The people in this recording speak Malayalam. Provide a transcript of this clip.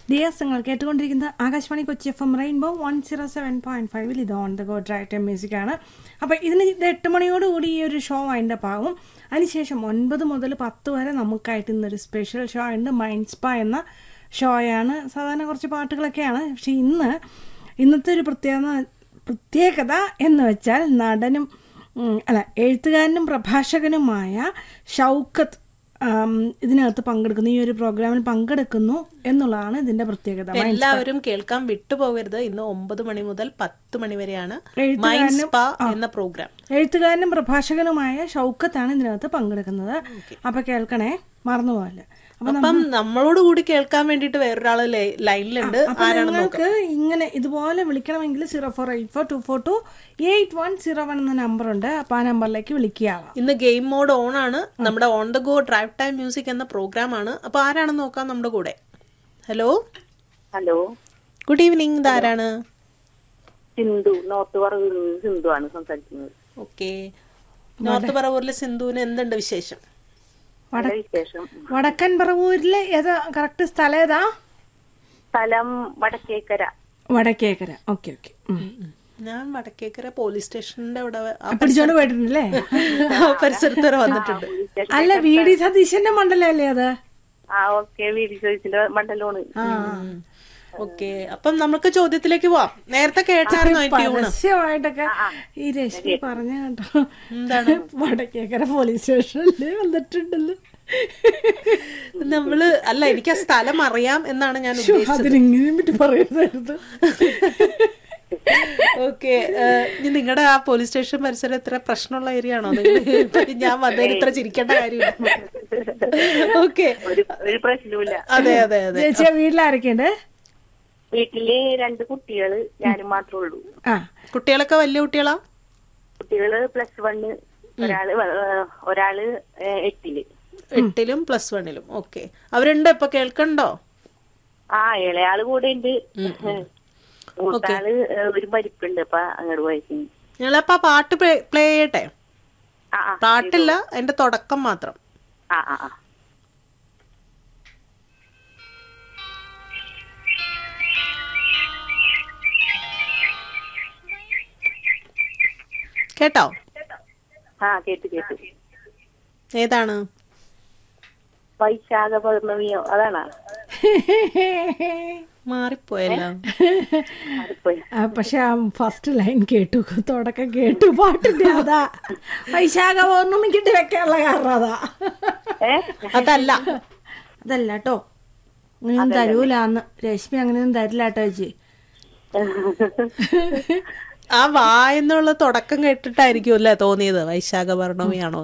ഡിയേഴ്സ് നിങ്ങൾ കേട്ടുകൊണ്ടിരിക്കുന്ന Akashvani Kochi F M rainbow one zero seven point ഫൈവിൽ ഇത് on the go drive music ആണ് അപ്പോൾ ഇതിന് ഇത് എട്ട് മണിയോടുകൂടി ഈ ഒരു ഷോ അതിൻ്റെ പാകും അതിനുശേഷം ഒൻപത് മുതൽ പത്ത് വരെ നമുക്കായിട്ട് ഇന്നൊരു സ്പെഷ്യൽ ഷോ ഉണ്ട് മൈൻഡ് സ്പാ എന്ന ഷോയാണ് സാധാരണ കുറച്ച് പാട്ടുകളൊക്കെയാണ് പക്ഷെ ഇന്ന് ഇന്നത്തെ ഒരു പ്രത്യേകത പ്രത്യേകത എന്ന് വെച്ചാൽ നടനും ഉം, അല്ല എഴുത്തുകാരനും പ്രഭാഷകനുമായ ഷൗക്കത്ത് ആം, ഇതിനകത്ത് പങ്കെടുക്കുന്നു ഈ ഒരു പ്രോഗ്രാമിൽ പങ്കെടുക്കുന്നു എന്നുള്ളതാണ് ഇതിന്റെ പ്രത്യേകത എല്ലാവരും കേൾക്കാൻ വിട്ടുപോകരുത് ഇന്ന് ഒമ്പത് മണി മുതൽ പത്ത് മണി വരെയാണ് എഴുത്തുകാരനും- മൈൻഡ് സ്പാ എന്ന പ്രോഗ്രാം എഴുത്തുകാരനും പ്രഭാഷകനുമായ ഷൗക്കത്താണ് ഇതിനകത്ത് പങ്കെടുക്കുന്നത് അപ്പൊ കേൾക്കണേ മറന്നുപോകല്ല അപ്പൊ അപ്പം നമ്മളോട് കൂടി കേൾക്കാൻ വേണ്ടിട്ട് വേറൊരാള് ലൈ- ലൈനിലുണ്ട് അപ്പൊ ആരാണെന്ന് നോക്കാം നിങ്ങൾക്ക് ഇങ്ങനെ ഇതുപോലെ വിളിക്കണമെങ്കിൽ zero four eight four two four two eight one zero one എന്ന നമ്പർ ഉണ്ട് അപ്പൊ ആ നമ്പറിലേക്ക് വിളിക്കാവാം ഇന്ന് ഗെയിം മോഡ് ഓൺ ആണ് നമ്മുടെ on the go drive time music എന്ന പ്രോഗ്രാം ആണ് അപ്പൊ ആരാണെന്ന് നോക്കാം നമ്മുടെ കൂടെ ഹലോ ഹലോ ഗുഡ് ഈവനിങ് ഇതാരാണ് സിന്ധു നോർത്ത് പറവൂരിൽ നിന്ന് സിന്ധു ആണ് സംസാരിക്കുന്നത് ഓക്കെ നോർത്ത് പറവൂരിലെ സിന്ധുവിന് എന്തുണ്ട് വിശേഷം നല്ല വിശേഷം വടക്കൻ പറവൂരിലെ ഏതാ കറക്റ്റ് സ്ഥലം ഏതാ സ്ഥലം വടക്കേക്കര വടക്കേക്കര ഓക്കെ ഓക്കെ ഞാൻ വടക്കേക്കര പോലീസ് സ്റ്റേഷന്റെ അവിടെ ആ പിടിച്ചോണ്ട് പോയിട്ടുണ്ടല്ലേ ആ പരിസരത്ത് വരെ വന്നിട്ടുണ്ട് അല്ല വി ഡി സതീശന്റെ മണ്ഡലല്ലേ അത് ആ ഓക്കെ വീഡിയോ ചോദിച്ചിന്റെ മണ്ഡലമാണ് ഓക്കെ അപ്പം നമുക്ക് ചോദ്യത്തിലേക്ക് പോവാം നേരത്തെ കേട്ടായിരുന്നോ ഈ ട്യൂണ് പരസ്യമായിട്ടൊക്കെ ഈ രശ്മി പറഞ്ഞ കേട്ടോ എന്താണ് വടക്കേക്കര പോലീസ് സ്റ്റേഷനില് വന്നിട്ടുണ്ടല്ലോ നമ്മള് അല്ല എനിക്ക് ആ സ്ഥലം അറിയാം എന്നാണ് ഞാൻ ഉദ്ദേശിച്ചത് അതിനെങ്ങനെയും പറ്റി പറയരുതായിരുന്നു ഓക്കെ ഇനി നിങ്ങളുടെ ആ പോലീസ് സ്റ്റേഷൻ പരിസരം ഇത്ര പ്രശ്നമുള്ള ഏരിയ ആണോ നിങ്ങൾ ഞാൻ വന്നതിന് ഇത്ര ചിരിക്കേണ്ട കാര്യമില്ല ഓക്കെ ഒരു ഒരു പ്രശ്നവുമില്ല അതെ അതെ അതെ ചേച്ചിയെ വീട്ടിലാരൊക്കെയുണ്ട് വീട്ടില് രണ്ട് കുട്ടികള് ഞാനും മാത്രമേ ഉള്ളൂ ആ കുട്ടികളൊക്കെ വലിയ കുട്ടികളാ കുട്ടികള് പ്ലസ് വണ്ണ് ഒരാള് ഏഹ്, ഒരാള് ഏഹ്, എട്ടില് എട്ടിലും പ്ലസ് വണ്ണിലും ഓക്കെ അവരുണ്ട് ഇപ്പൊ കേൾക്കണ്ടോ ആ ഇളയാള് കൂടെ ഉണ്ട് മൂത്താള് ഏഹ്, ഒരു പരിപ്പുണ്ട് അപ്പൊ അങ്ങോട്ട് പോയി ഞങ്ങളപ്പോ ആ പാട്ട് പ്ലേ ചെയ്യട്ടെ ആ ആ പാട്ടില്ല അതിന്റെ തുടക്കം മാത്രം ആ ആ ആ കേട്ടോ ആ കേട്ടു കേട്ടു ഏതാണ് വൈശാഖ പൗർണമിയോ അതാണോ മാറിപ്പോയല്ലോ മാറിപ്പോയി ആ, പക്ഷെ ആ ഫസ്റ്റ് ലൈൻ കേട്ടു തുടക്കം കേട്ടു പാട്ടിന്റെ അതാ വൈശാഖ പൗർണമിക്കിട്ട് വെക്കാനുള്ള കാരണം അതാ ഏ അതല്ല അതല്ല കേട്ടോ അങ്ങനെയൊന്നും തരൂലാന്ന് രശ്മി അങ്ങനെയൊന്നും തരില്ല കേട്ടോ ചേച്ചി ആ വാ എന്നുള്ള തുടക്കം കേട്ടിട്ടായിരിക്കും അല്ലേ തോന്നിയത് വൈശാഖ പൗർണമിയാണോ